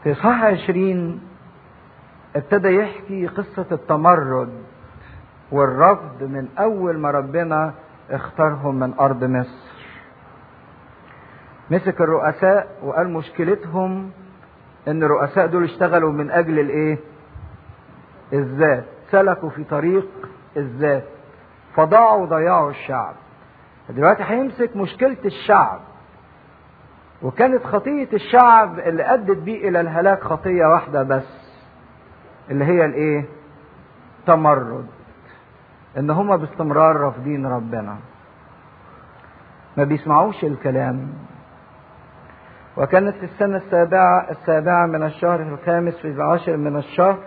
في صح عشرين ابتدى يحكي قصة التمرد والرفض من أول ما ربنا اختارهم من أرض مصر مسك الرؤساء وقال مشكلتهم ان الرؤساء دول اشتغلوا من اجل الايه الذات سلكوا في طريق الذات فضاعوا وضيعوا الشعب دلوقتي هيمسك مشكلة الشعب وكانت خطية الشعب اللي أدت بيه إلى الهلاك خطية واحدة بس اللي هي الإيه؟ تمرد إن هما باستمرار رافضين ربنا ما بيسمعوش الكلام وكانت في السنة السابعة السابعة من الشهر الخامس في العاشر من الشهر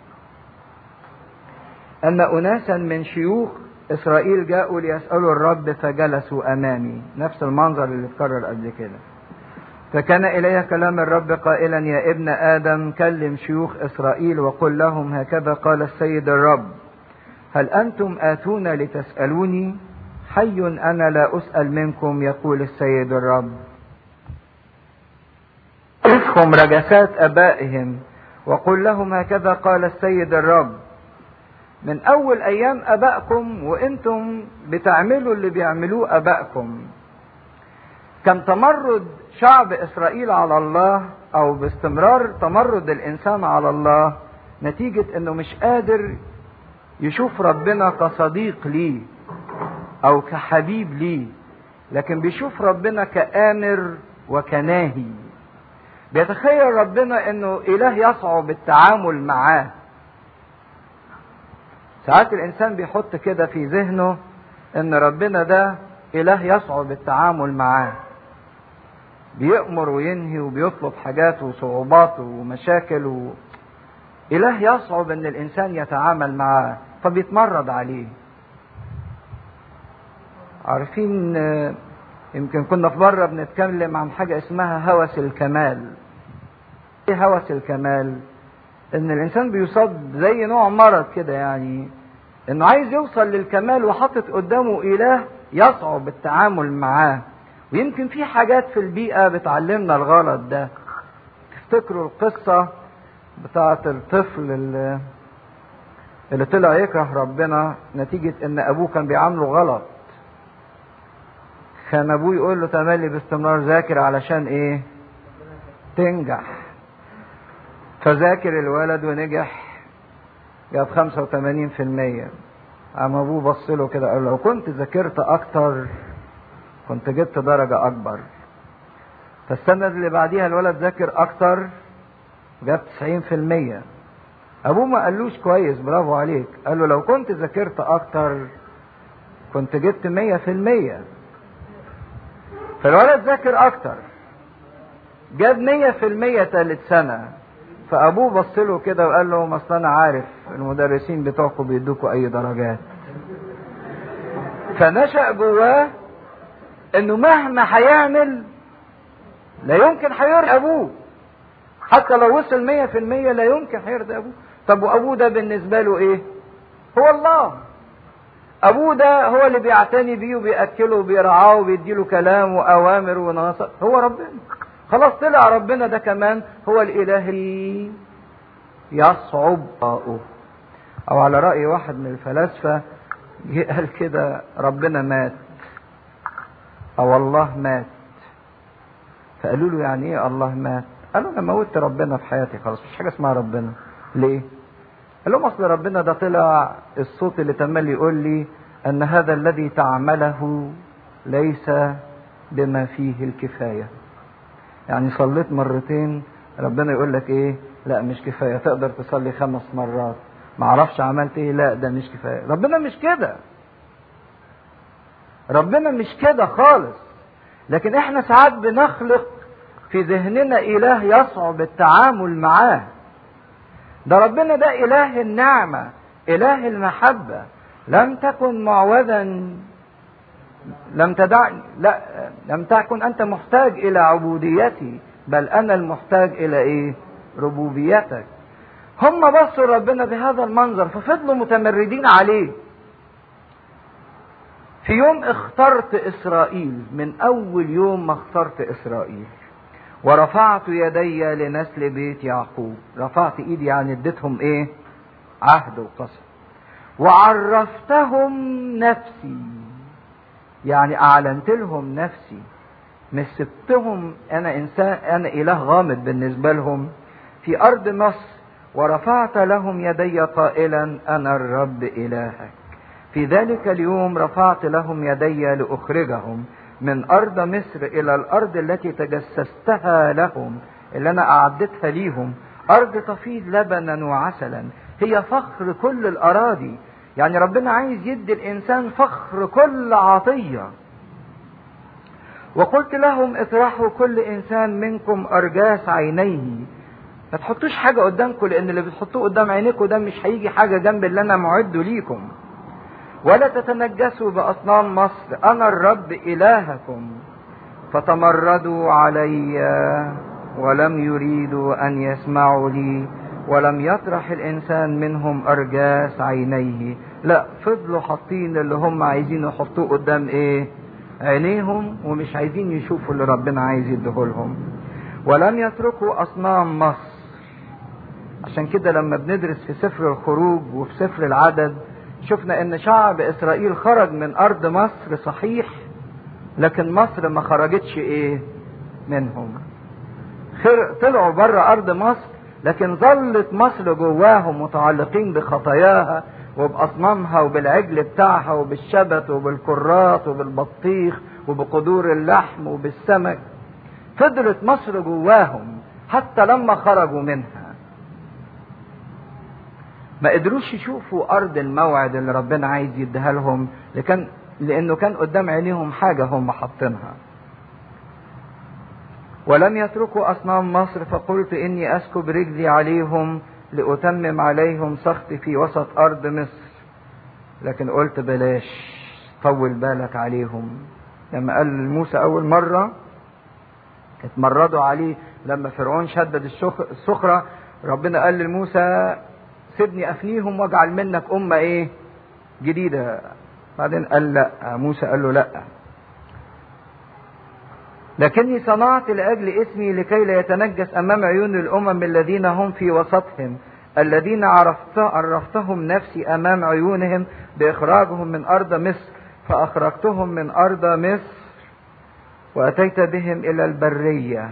أن أناسا من شيوخ إسرائيل جاءوا ليسألوا الرب فجلسوا أمامي نفس المنظر اللي اتكرر قبل كده فكان إلي كلام الرب قائلا يا ابن آدم كلم شيوخ إسرائيل وقل لهم هكذا قال السيد الرب هل أنتم آتون لتسألوني حي أنا لا أسأل منكم يقول السيد الرب هم رجسات أبائهم وقل لهم هكذا قال السيد الرب من أول أيام أبائكم وأنتم بتعملوا اللي بيعملوه أبائكم كان تمرد شعب إسرائيل على الله أو باستمرار تمرد الإنسان على الله نتيجة إنه مش قادر يشوف ربنا كصديق ليه أو كحبيب ليه لكن بيشوف ربنا كآمر وكناهي بيتخيل ربنا انه اله يصعب التعامل معاه ساعات الانسان بيحط كده في ذهنه ان ربنا ده اله يصعب التعامل معاه بيأمر وينهي وبيطلب حاجات وصعوبات ومشاكل و... اله يصعب ان الانسان يتعامل معاه فبيتمرد عليه عارفين يمكن كنا في بره بنتكلم عن حاجه اسمها هوس الكمال ايه هوس الكمال ان الانسان بيصاب زي نوع مرض كده يعني انه عايز يوصل للكمال وحاطط قدامه اله يصعب التعامل معاه ويمكن في حاجات في البيئة بتعلمنا الغلط ده تفتكروا القصة بتاعة الطفل اللي, اللي طلع يكره ربنا نتيجة ان ابوه كان بيعامله غلط كان ابوه يقول له تملي باستمرار ذاكر علشان ايه تنجح فذاكر الولد ونجح جاب 85% قام ابوه بص له كده قال له لو كنت ذاكرت اكتر كنت جبت درجة اكبر فالسنة اللي بعديها الولد ذاكر اكتر جاب 90% ابوه ما قالوش كويس برافو عليك قال له لو كنت ذاكرت اكتر كنت جبت 100% فالولد ذاكر اكتر جاب 100% تالت سنة فابوه بص له كده وقال له ما اصل انا عارف المدرسين بتوعكم بيدوكوا اي درجات فنشأ جواه انه مهما هيعمل لا يمكن هيرضي ابوه حتى لو وصل مية في المية لا يمكن هيرضي ابوه طب وابوه ده بالنسبة له ايه هو الله ابوه ده هو اللي بيعتني بيه وبيأكله وبيرعاه وبيديله كلام واوامر ونصر هو ربنا خلاص طلع ربنا ده كمان هو الاله اللي يصعب او على رأي واحد من الفلاسفة جه قال كده ربنا مات او الله مات فقالوا له يعني ايه الله مات قالوا انا موتت ربنا في حياتي خلاص مش حاجه اسمها ربنا ليه قال لهم اصل ربنا ده طلع الصوت اللي تملي يقول لي ان هذا الذي تعمله ليس بما فيه الكفايه يعني صليت مرتين ربنا يقول لك ايه لا مش كفايه تقدر تصلي خمس مرات ما اعرفش عملت ايه لا ده مش كفايه ربنا مش كده ربنا مش كده خالص لكن احنا ساعات بنخلق في ذهننا اله يصعب التعامل معاه ده ربنا ده اله النعمه اله المحبه لم تكن معوذا لم تدعني لا لم تكن انت محتاج الى عبوديتي بل انا المحتاج الى ايه ربوبيتك هم بصوا ربنا بهذا المنظر ففضلوا متمردين عليه في يوم اخترت اسرائيل من اول يوم ما اخترت اسرائيل ورفعت يدي لنسل بيت يعقوب رفعت ايدي يعني اديتهم ايه عهد وقسم وعرفتهم نفسي يعني اعلنت لهم نفسي مش سبتهم انا انسان انا اله غامض بالنسبه لهم في ارض مصر ورفعت لهم يدي قائلا انا الرب الهك في ذلك اليوم رفعت لهم يدي لاخرجهم من ارض مصر الى الارض التي تجسستها لهم اللي انا اعدتها ليهم ارض تفيض لبنا وعسلا هي فخر كل الاراضي يعني ربنا عايز يدي الانسان فخر كل عطيه وقلت لهم اطرحوا كل انسان منكم ارجاس عينيه ما تحطوش حاجه قدامكم لان اللي بتحطوه قدام عينيكم ده مش هيجي حاجه جنب اللي انا معده ليكم ولا تتنجسوا باصنام مصر انا الرب الهكم فتمردوا علي ولم يريدوا ان يسمعوا لي ولم يطرح الانسان منهم ارجاس عينيه لا فضلوا حاطين اللي هم عايزين يحطوه قدام ايه عينيهم ومش عايزين يشوفوا اللي ربنا عايز يديهولهم ولم يتركوا اصنام مصر عشان كده لما بندرس في سفر الخروج وفي سفر العدد شفنا ان شعب اسرائيل خرج من ارض مصر صحيح لكن مصر ما خرجتش ايه منهم طلعوا بره ارض مصر لكن ظلت مصر جواهم متعلقين بخطاياها وبأصنامها وبالعجل بتاعها وبالشبت وبالكرات وبالبطيخ وبقدور اللحم وبالسمك فضلت مصر جواهم حتى لما خرجوا منها ما قدروش يشوفوا أرض الموعد اللي ربنا عايز يديها لهم لكن لأنه كان قدام عينيهم حاجة هم حاطينها ولم يتركوا أصنام مصر فقلت إني أسكب رجلي عليهم لأتمم عليهم سخطي في وسط أرض مصر لكن قلت بلاش طول بالك عليهم لما قال موسى أول مرة اتمردوا عليه لما فرعون شدد الصخرة ربنا قال لموسى سيبني أفنيهم واجعل منك أمة إيه جديدة بعدين قال لا موسى قال له لا لكني صنعت لأجل اسمي لكي لا يتنجس أمام عيون الأمم الذين هم في وسطهم الذين عرفت عرفتهم نفسي أمام عيونهم بإخراجهم من أرض مصر فأخرجتهم من أرض مصر وأتيت بهم إلى البرية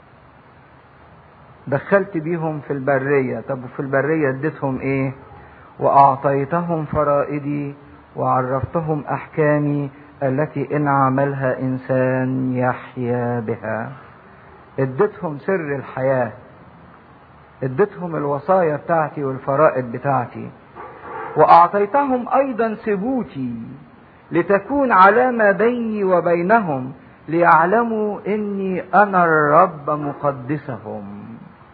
دخلت بيهم في البرية طب وفي البرية اديتهم ايه وأعطيتهم فرائدي وعرفتهم أحكامي التي إن عملها إنسان يحيا بها اديتهم سر الحياة اديتهم الوصايا بتاعتي والفرائض بتاعتي وأعطيتهم أيضا ثبوتي لتكون علامة بيني وبينهم ليعلموا إني أنا الرب مقدسهم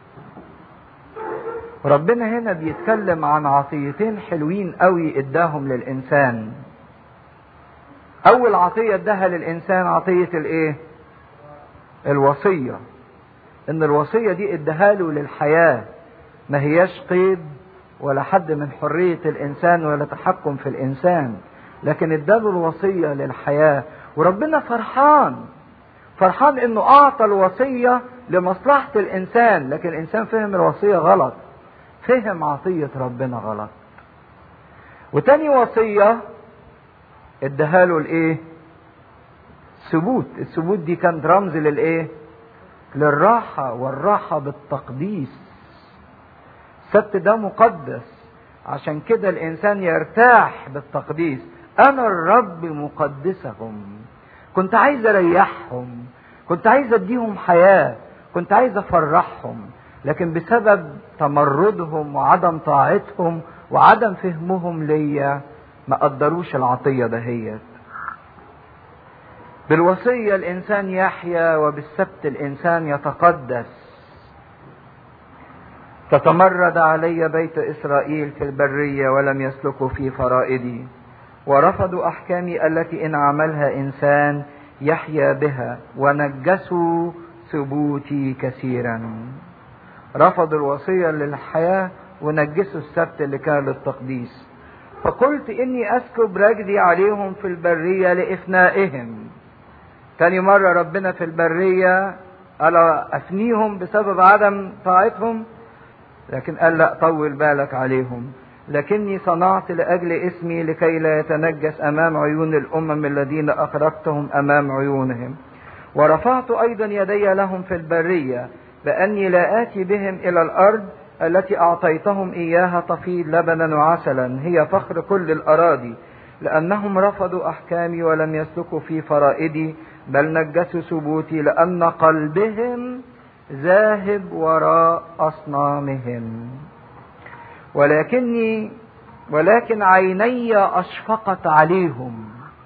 ربنا هنا بيتكلم عن عطيتين حلوين قوي اداهم للإنسان اول عطيه اداها للانسان عطيه الايه الوصيه ان الوصيه دي اداها له للحياه ما هياش قيد ولا حد من حريه الانسان ولا تحكم في الانسان لكن اداله الوصيه للحياه وربنا فرحان فرحان انه اعطى الوصيه لمصلحه الانسان لكن الانسان فهم الوصيه غلط فهم عطيه ربنا غلط وتاني وصيه اداها له الايه ثبوت الثبوت دي كانت رمز للايه للراحة والراحة بالتقديس السبت ده مقدس عشان كده الانسان يرتاح بالتقديس انا الرب مقدسهم كنت عايز اريحهم كنت عايز اديهم حياة كنت عايز افرحهم لكن بسبب تمردهم وعدم طاعتهم وعدم فهمهم ليا ما قدروش العطية دهيت بالوصية الإنسان يحيا وبالسبت الإنسان يتقدس تتمرد علي بيت إسرائيل في البرية ولم يسلكوا في فرائدي ورفضوا أحكامي التي إن عملها إنسان يحيا بها ونجسوا ثبوتي كثيرا رفضوا الوصية للحياة ونجسوا السبت اللي كان للتقديس فقلت إني أسكب رجلي عليهم في البرية لإفنائهم تاني مرة ربنا في البرية ألا أفنيهم بسبب عدم طاعتهم لكن قال لا طول بالك عليهم لكني صنعت لأجل اسمي لكي لا يتنجس أمام عيون الأمم الذين أخرجتهم أمام عيونهم ورفعت أيضا يدي لهم في البرية بأني لا آتي بهم إلى الأرض التي أعطيتهم إياها تفيض لبنا وعسلا هي فخر كل الأراضي لأنهم رفضوا أحكامي ولم يسلكوا في فرائدي بل نجسوا ثبوتي لأن قلبهم ذاهب وراء أصنامهم ولكني ولكن عيني أشفقت عليهم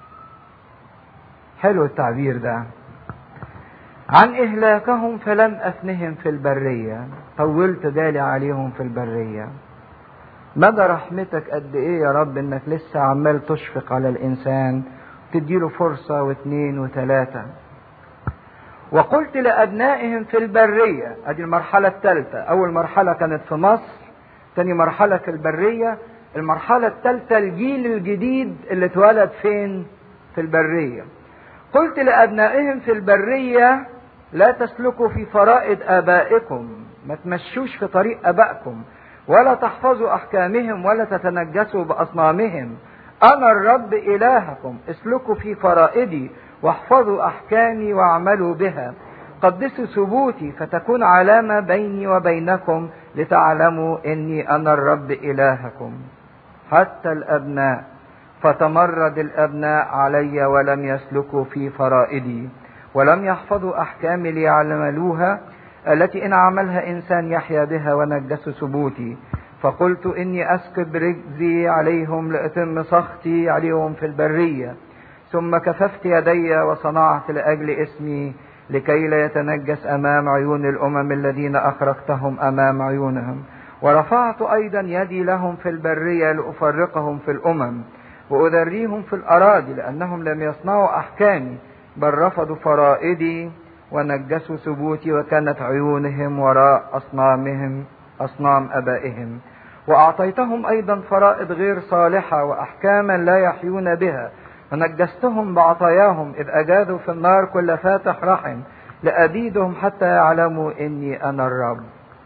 حلو التعبير ده عن إهلاكهم فلم أفنهم في البرية طولت بالي عليهم في البرية مدى رحمتك قد إيه يا رب إنك لسه عمال تشفق على الإنسان تديله فرصة واثنين وثلاثة وقلت لأبنائهم في البرية أدي المرحلة الثالثة أول مرحلة كانت في مصر تاني مرحلة في البرية المرحلة الثالثة الجيل الجديد اللي اتولد فين في البرية قلت لأبنائهم في البرية لا تسلكوا في فرائض آبائكم ما تمشوش في طريق آبائكم ولا تحفظوا أحكامهم ولا تتنجسوا بأصنامهم أنا الرب إلهكم اسلكوا في فرائدي واحفظوا أحكامي واعملوا بها قدسوا ثبوتي فتكون علامة بيني وبينكم لتعلموا إني أنا الرب إلهكم حتى الأبناء فتمرد الأبناء علي ولم يسلكوا في فرائدي ولم يحفظوا أحكامي ليعملوها التي إن عملها إنسان يحيا بها ونجسوا ثبوتي فقلت إني أسكب رجزي عليهم لأتم سخطي عليهم في البرية ثم كففت يدي وصنعت لأجل اسمي لكي لا يتنجس أمام عيون الأمم الذين أخرجتهم أمام عيونهم ورفعت أيضا يدي لهم في البرية لأفرقهم في الأمم وأذريهم في الأراضي لأنهم لم يصنعوا أحكامي بل رفضوا فرائدي ونجسوا ثبوتي وكانت عيونهم وراء أصنامهم أصنام أبائهم وأعطيتهم أيضا فرائض غير صالحة وأحكاما لا يحيون بها ونجستهم بعطاياهم إذ أجادوا في النار كل فاتح رحم لأبيدهم حتى يعلموا إني أنا الرب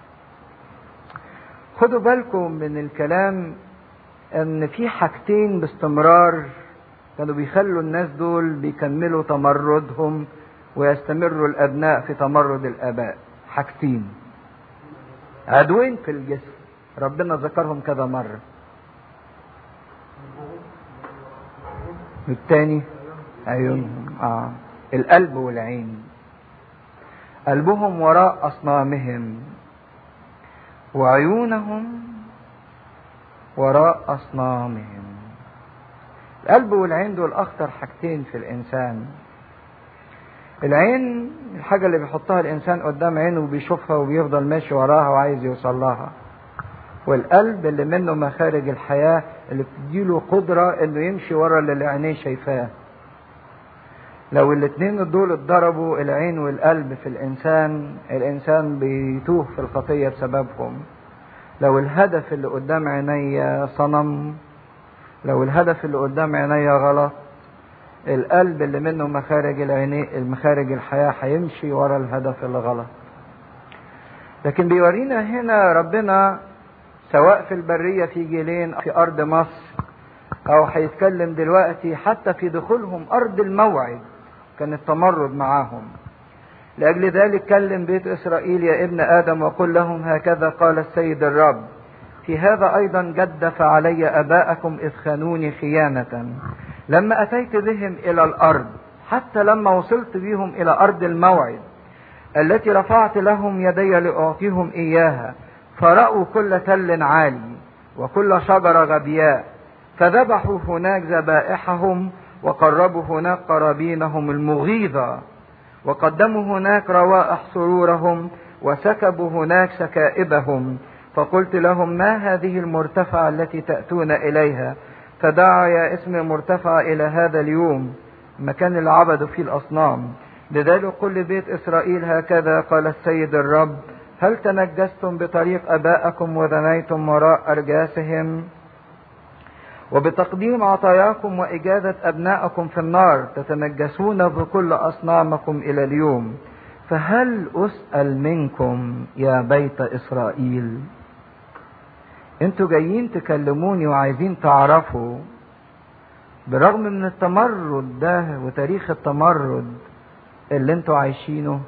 خدوا بالكم من الكلام ان في حاجتين باستمرار كانوا بيخلوا الناس دول بيكملوا تمردهم ويستمروا الابناء في تمرد الاباء حاجتين عدوين في الجسم ربنا ذكرهم كذا مرة الثاني عيونهم اه القلب والعين قلبهم وراء اصنامهم وعيونهم وراء أصنامهم القلب والعين دول أخطر حاجتين في الإنسان العين الحاجة اللي بيحطها الإنسان قدام عينه وبيشوفها وبيفضل ماشي وراها وعايز يوصل لها والقلب اللي منه مخارج الحياة اللي بتديله قدرة انه يمشي ورا اللي عينيه شايفاه لو الاتنين دول اتضربوا العين والقلب في الانسان الانسان بيتوه في الخطية بسببهم لو الهدف اللي قدام عينيا صنم لو الهدف اللي قدام عينيا غلط القلب اللي منه مخارج العيني المخارج الحياة هيمشي ورا الهدف اللي غلط لكن بيورينا هنا ربنا سواء في البرية في جيلين في أرض مصر أو هيتكلم دلوقتي حتى في دخولهم أرض الموعد كان التمرد معاهم لأجل ذلك كلم بيت إسرائيل يا ابن آدم وقل لهم هكذا قال السيد الرب في هذا أيضا جدف علي أباءكم إذ خانوني خيانة لما أتيت بهم إلى الأرض حتى لما وصلت بهم إلى أرض الموعد التي رفعت لهم يدي لأعطيهم إياها فرأوا كل تل عالي وكل شجرة غبياء فذبحوا هناك ذبائحهم وقربوا هناك قرابينهم المغيظة وقدموا هناك روائح سرورهم وسكبوا هناك سكائبهم فقلت لهم ما هذه المرتفعة التي تأتون إليها فدعا اسم المرتفع إلى هذا اليوم مكان اللي عبدوا فيه الأصنام لذلك قل لبيت إسرائيل هكذا قال السيد الرب هل تنجستم بطريق أبائكم وذنيتم وراء أرجاسهم وبتقديم عطاياكم وإجازة أبنائكم في النار تتنجسون بكل أصنامكم إلى اليوم فهل اسال منكم يا بيت اسرائيل انتوا جايين تكلموني وعايزين تعرفوا برغم من التمرد ده وتاريخ التمرد اللي انتوا عايشينه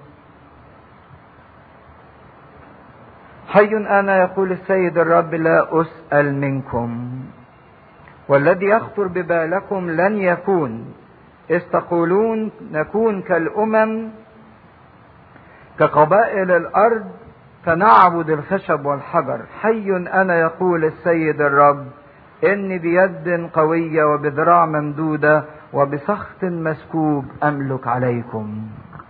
حي انا يقول السيد الرب لا اسال منكم والذي يخطر ببالكم لن يكون اذ تقولون نكون كالامم كقبائل الارض فنعبد الخشب والحجر حي انا يقول السيد الرب اني بيد قويه وبذراع ممدوده وبسخط مسكوب املك عليكم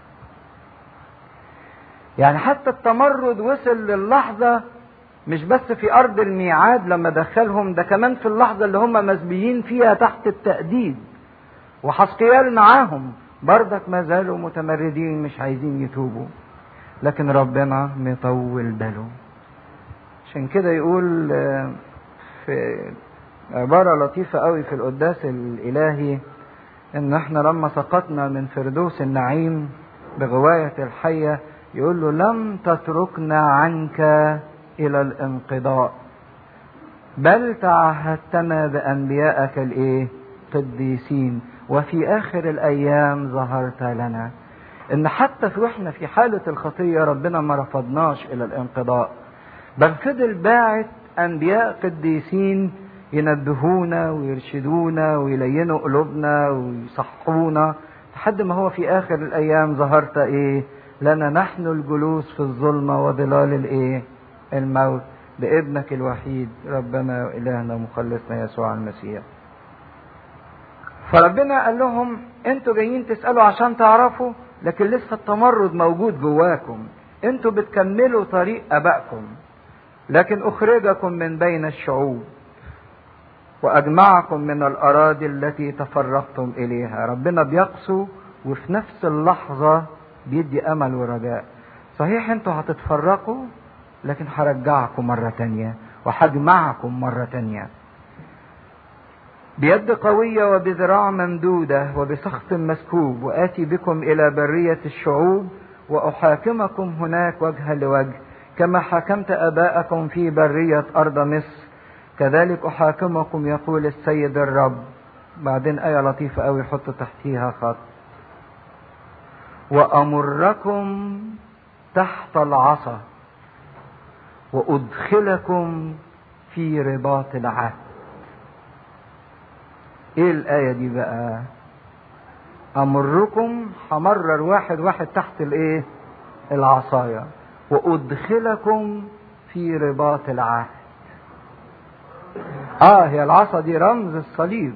يعني حتى التمرد وصل للحظه مش بس في ارض الميعاد لما دخلهم ده كمان في اللحظه اللي هم مسبيين فيها تحت التأديب وحسقيال معاهم بردك ما زالوا متمردين مش عايزين يتوبوا لكن ربنا مطول باله عشان كده يقول في عبارة لطيفة قوي في القداس الإلهي إن إحنا لما سقطنا من فردوس النعيم بغواية الحية يقول له لم تتركنا عنك إلى الانقضاء بل تعهدتنا بأنبيائك الإيه؟ قديسين وفي آخر الأيام ظهرت لنا إن حتى في وإحنا في حالة الخطية ربنا ما رفضناش إلى الانقضاء بل فضل باعت أنبياء قديسين ينبهونا ويرشدونا ويلينوا قلوبنا ويصحونا لحد ما هو في آخر الأيام ظهرت إيه؟ لنا نحن الجلوس في الظلمة وظلال الإيه؟ الموت بابنك الوحيد ربنا وإلهنا مخلصنا يسوع المسيح فربنا قال لهم انتوا جايين تسألوا عشان تعرفوا لكن لسه التمرد موجود جواكم انتوا بتكملوا طريق ابائكم لكن اخرجكم من بين الشعوب واجمعكم من الاراضي التي تفرقتم اليها ربنا بيقسو وفي نفس اللحظة بيدي امل ورجاء صحيح انتوا هتتفرقوا لكن هرجعكم مرة تانية وهجمعكم مرة تانية بيد قوية وبذراع ممدودة وبسخط مسكوب وآتي بكم إلى برية الشعوب وأحاكمكم هناك وجها لوجه كما حكمت آباءكم في برية أرض مصر كذلك أحاكمكم يقول السيد الرب بعدين آية لطيفة أوي حط تحتيها خط وأمركم تحت العصا وأدخلكم في رباط العهد ايه الآية دي بقى أمركم همرر واحد واحد تحت الايه العصاية وأدخلكم في رباط العهد اه هي العصا دي رمز الصليب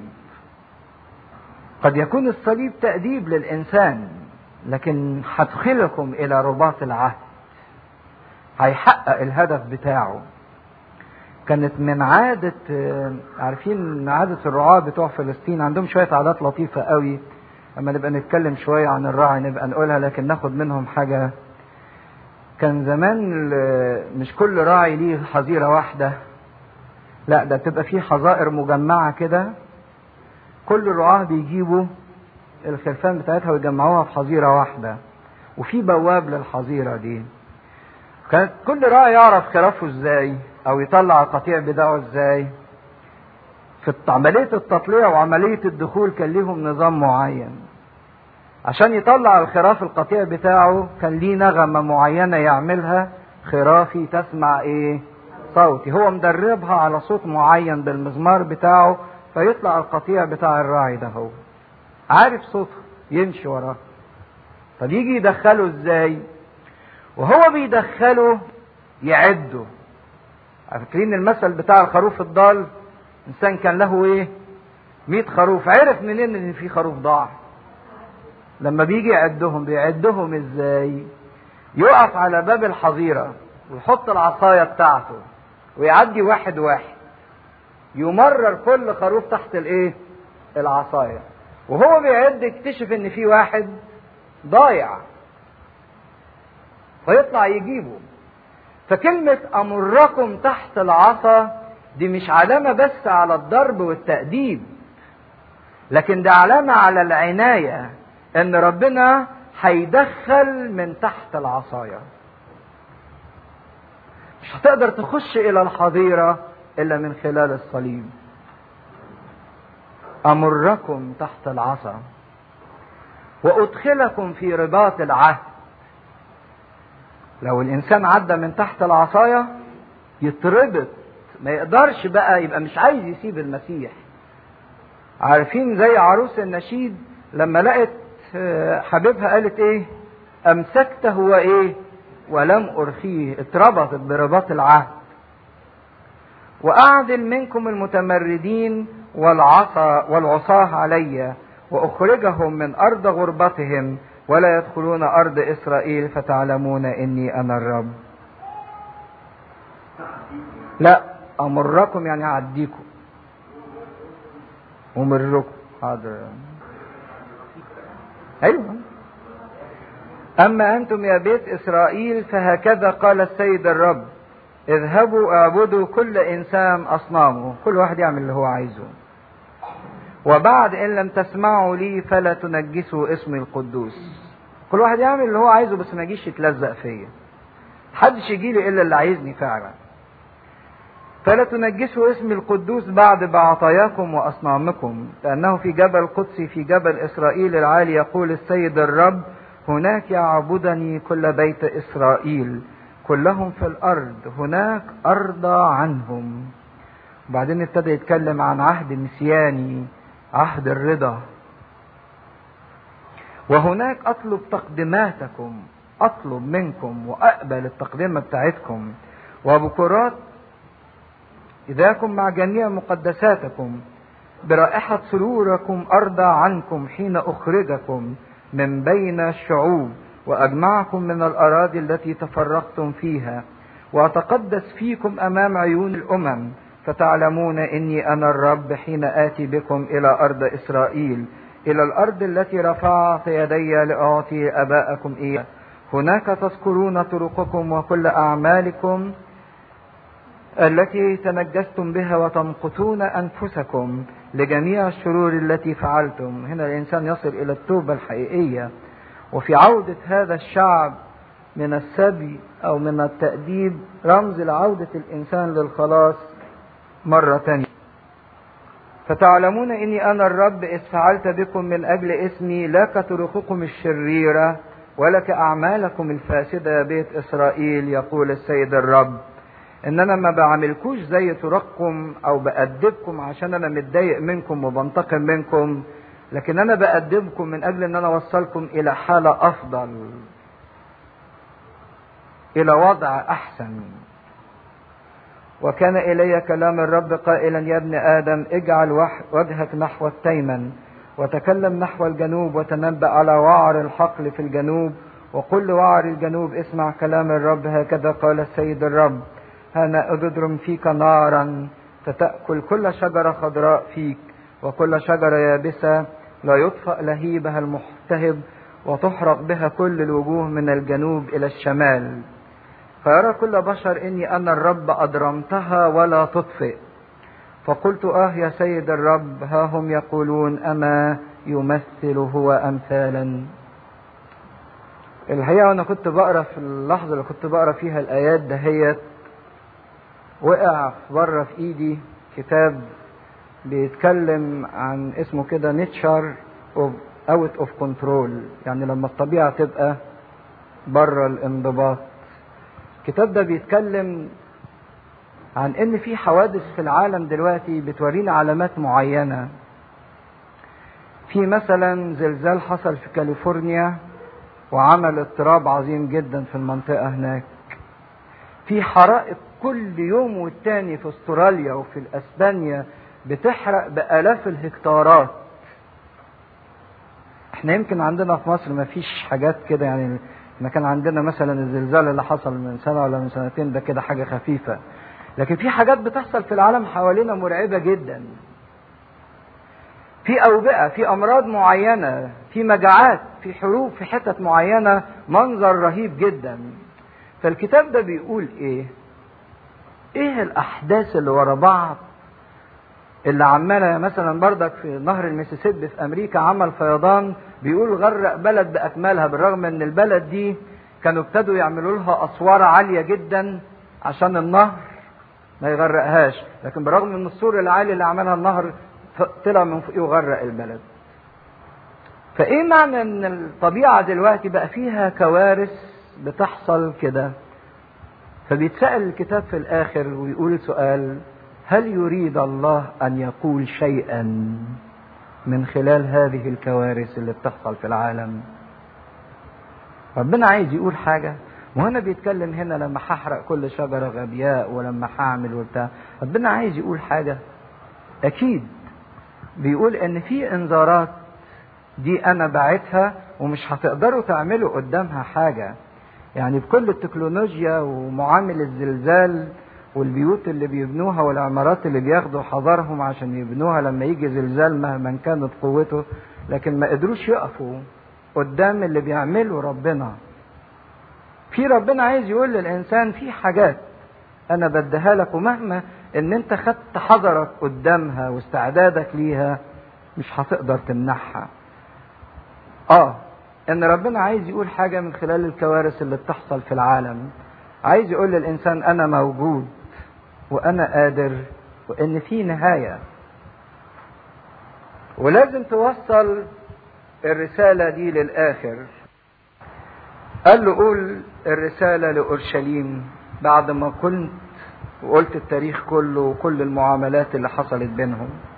قد يكون الصليب تأديب للإنسان لكن هدخلكم إلى رباط العهد هيحقق الهدف بتاعه كانت من عادة عارفين عادة الرعاة بتوع فلسطين عندهم شوية عادات لطيفة قوي لما نبقى نتكلم شوية عن الراعي نبقى نقولها لكن ناخد منهم حاجة كان زمان مش كل راعي ليه حظيرة واحدة لا ده بتبقى فيه حظائر مجمعة كده كل الرعاة بيجيبوا الخرفان بتاعتها ويجمعوها في حظيرة واحدة وفي بواب للحظيرة دي كانت كل راعي يعرف خرافه ازاي او يطلع القطيع بتاعه ازاي في عملية التطليع وعملية الدخول كان ليهم نظام معين عشان يطلع الخراف القطيع بتاعه كان ليه نغمة معينة يعملها خرافي تسمع ايه صوتي هو مدربها على صوت معين بالمزمار بتاعه فيطلع القطيع بتاع الراعي ده هو عارف صوته يمشي وراه طب يجي يدخله ازاي وهو بيدخله يعده فاكرين المثل بتاع الخروف الضال انسان كان له ايه مئة خروف عرف منين ان في خروف ضاع لما بيجي يعدهم بيعدهم ازاي يقف على باب الحظيرة ويحط العصاية بتاعته ويعدي واحد واحد يمرر كل خروف تحت الايه العصاية وهو بيعد يكتشف ان في واحد ضايع فيطلع يجيبه فكلمة أمركم تحت العصا دي مش علامة بس على الضرب والتأديب لكن ده علامة على العناية إن ربنا هيدخل من تحت العصاية مش هتقدر تخش الى الحظيرة الا من خلال الصليب امركم تحت العصا وادخلكم في رباط العهد لو الانسان عدى من تحت العصاية يتربط ما يقدرش بقى يبقى مش عايز يسيب المسيح عارفين زي عروس النشيد لما لقت حبيبها قالت ايه امسكته وايه ولم ارخيه اتربطت برباط العهد واعدل منكم المتمردين والعصا والعصاه علي واخرجهم من ارض غربتهم ولا يدخلون ارض اسرائيل فتعلمون اني انا الرب لا امركم يعني اعديكم امركم حاضر ايوه اما انتم يا بيت اسرائيل فهكذا قال السيد الرب اذهبوا اعبدوا كل انسان اصنامه كل واحد يعمل اللي هو عايزه وبعد ان لم تسمعوا لي فلا تنجسوا اسمي القدوس كل واحد يعمل اللي هو عايزه بس ما يجيش يتلزق فيا محدش يجي لي الا اللي عايزني فعلا فلا تنجسوا اسمي القدوس بعد بعطاياكم واصنامكم لانه في جبل قدسي في جبل اسرائيل العالي يقول السيد الرب هناك يعبدني كل بيت اسرائيل كلهم في الارض هناك ارضى عنهم وبعدين ابتدى يتكلم عن عهد مسياني عهد الرضا وهناك اطلب تقدماتكم اطلب منكم واقبل التقدمه بتاعتكم وبكرات إذاكم مع جميع مقدساتكم برائحة سروركم أرضى عنكم حين أخرجكم من بين الشعوب وأجمعكم من الأراضي التي تفرقتم فيها وأتقدس فيكم أمام عيون الأمم فتعلمون إني أنا الرب حين آتي بكم إلى أرض إسرائيل إلى الأرض التي رفعت يدي لأعطي أباءكم إياه هناك تذكرون طرقكم وكل أعمالكم التي تنجستم بها وتمقتون انفسكم لجميع الشرور التي فعلتم هنا الانسان يصل الى التوبه الحقيقيه وفي عوده هذا الشعب من السبي او من التاديب رمز لعوده الانسان للخلاص مره ثانيه فتعلمون اني انا الرب اذ فعلت بكم من اجل اسمي لا كطرقكم الشريره ولا كاعمالكم الفاسده يا بيت اسرائيل يقول السيد الرب ان انا ما بعملكوش زي طرقكم او بأدبكم عشان انا متضايق منكم وبنتقم منكم لكن انا بأدبكم من اجل ان انا اوصلكم الى حالة افضل الى وضع احسن وكان الي كلام الرب قائلا يا ابن ادم اجعل وجهك نحو التيمن وتكلم نحو الجنوب وتنبأ على وعر الحقل في الجنوب وقل وعر الجنوب اسمع كلام الرب هكذا قال السيد الرب أنا أضرم فيك نارا فتأكل كل شجرة خضراء فيك وكل شجرة يابسة لا يطفأ لهيبها المحتهب وتحرق بها كل الوجوه من الجنوب إلى الشمال فيرى كل بشر إني أنا الرب أضرمتها ولا تطفئ فقلت آه يا سيد الرب ها هم يقولون أما يمثل هو أمثالا الحقيقة أنا كنت بقرا في اللحظة اللي كنت بقرا فيها الآيات دهيت وقع بره في ايدي كتاب بيتكلم عن اسمه كده نيتشر اوف اوت اوف كنترول يعني لما الطبيعه تبقى بره الانضباط الكتاب ده بيتكلم عن ان في حوادث في العالم دلوقتي بتورينا علامات معينه في مثلا زلزال حصل في كاليفورنيا وعمل اضطراب عظيم جدا في المنطقه هناك في حرائق كل يوم والتاني في استراليا وفي اسبانيا بتحرق بالاف الهكتارات احنا يمكن عندنا في مصر ما فيش حاجات كده يعني ما كان عندنا مثلا الزلزال اللي حصل من سنه ولا من سنتين ده كده حاجه خفيفه لكن في حاجات بتحصل في العالم حوالينا مرعبه جدا في اوبئه في امراض معينه في مجاعات في حروب في حتت معينه منظر رهيب جدا فالكتاب ده بيقول ايه ايه الاحداث اللي ورا بعض اللي عماله مثلا بردك في نهر الميسيسيبي في امريكا عمل فيضان بيقول غرق بلد باكملها بالرغم ان البلد دي كانوا ابتدوا يعملوا لها اسوار عاليه جدا عشان النهر ما يغرقهاش لكن بالرغم من السور العالي اللي عملها النهر طلع من فوقيه وغرق البلد فايه معنى ان الطبيعه دلوقتي بقى فيها كوارث بتحصل كده فبيتسال الكتاب في الاخر ويقول سؤال هل يريد الله ان يقول شيئا من خلال هذه الكوارث اللي بتحصل في العالم ربنا عايز يقول حاجه وهنا بيتكلم هنا لما هحرق كل شجره غبياء ولما هعمل وبتاع ربنا عايز يقول حاجه اكيد بيقول ان في انذارات دي انا بعتها ومش هتقدروا تعملوا قدامها حاجه يعني بكل التكنولوجيا ومعامل الزلزال والبيوت اللي بيبنوها والعمارات اللي بياخدوا حذرهم عشان يبنوها لما يجي زلزال مهما كانت قوته لكن ما قدروش يقفوا قدام اللي بيعمله ربنا في ربنا عايز يقول للانسان في حاجات انا بديها لك ومهما ان انت خدت حذرك قدامها واستعدادك ليها مش هتقدر تمنعها اه ان ربنا عايز يقول حاجه من خلال الكوارث اللي بتحصل في العالم عايز يقول للانسان انا موجود وانا قادر وان في نهايه ولازم توصل الرساله دي للاخر قال له قول الرساله لاورشليم بعد ما كنت وقلت التاريخ كله وكل المعاملات اللي حصلت بينهم